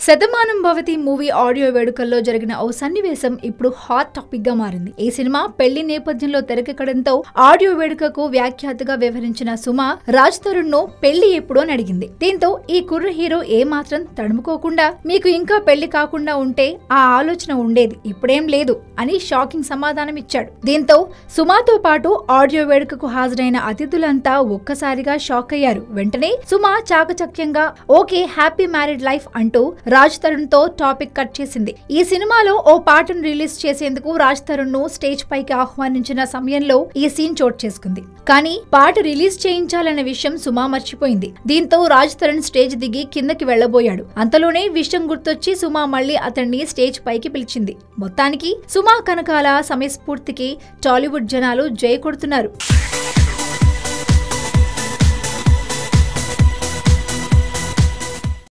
శతమానం భవతి movie audio వేడుకల్లో జరిగిన ఓ సన్నివేశం ఇప్పుడు హాట్ టాపిక్ గా మారింది ఈ సినిమా పెళ్లి నేపథ్యంలో తెరకెక్కడంతో ఆడియో వేడుకకు వ్యాఖ్యాతగా వ్యవహరించిన సుమ రాజ్ తరుణ్ ను పెళ్లి ఎప్పుడో అని అడిగింది దీంతో ఈ కుర్ర హీరో ఏ మాత్రం తడుముకోకుండా మీకు ఇంకా పెళ్లి కాకుండా ఉంటే ఆ ఆలోచన ఉండేది ఇప్పుడేం లేదు అని షాకింగ్ సమాధానం ఇచ్చాడు దీంతో సుమాతో పాటు ఆడియో వేడుకకు హాజరైన అతిథులంతా ఒక్కసారిగా షాక్ అయ్యారు వెంటనే సుమ చాకచక్యంగా ఓకే హ్యాపీ మ్యారీడ్ లైఫ్ అంటూ రాజ్ తరుణ్ తో టాపిక్ కట్ చేసింది ఈ సినిమాలో ఓ పాటను రిలీజ్ చేసేందుకు రాజ్ తరుణ్ ను స్టేజ్ పైకి ఆహ్వానించిన సమయంలో ఈ సీన్ చోటు చేసుకుంది కానీ పాట రిలీజ్ చేయించాలన్న విషయం సుమా మర్చిపోయింది దీంతో రాజ్ తరుణ్ స్టేజ్ దిగి కిందకి వెళ్లబోయాడు అంతలోనే విషయం గుర్తొచ్చి సుమా మళ్ళీ అతన్ని స్టేజ్ పైకి పిలిచింది మొత్తానికి సుమా కనకాల సమయస్ఫూర్తికి టాలీవుడ్ జనాలు జై కొడుతున్నారు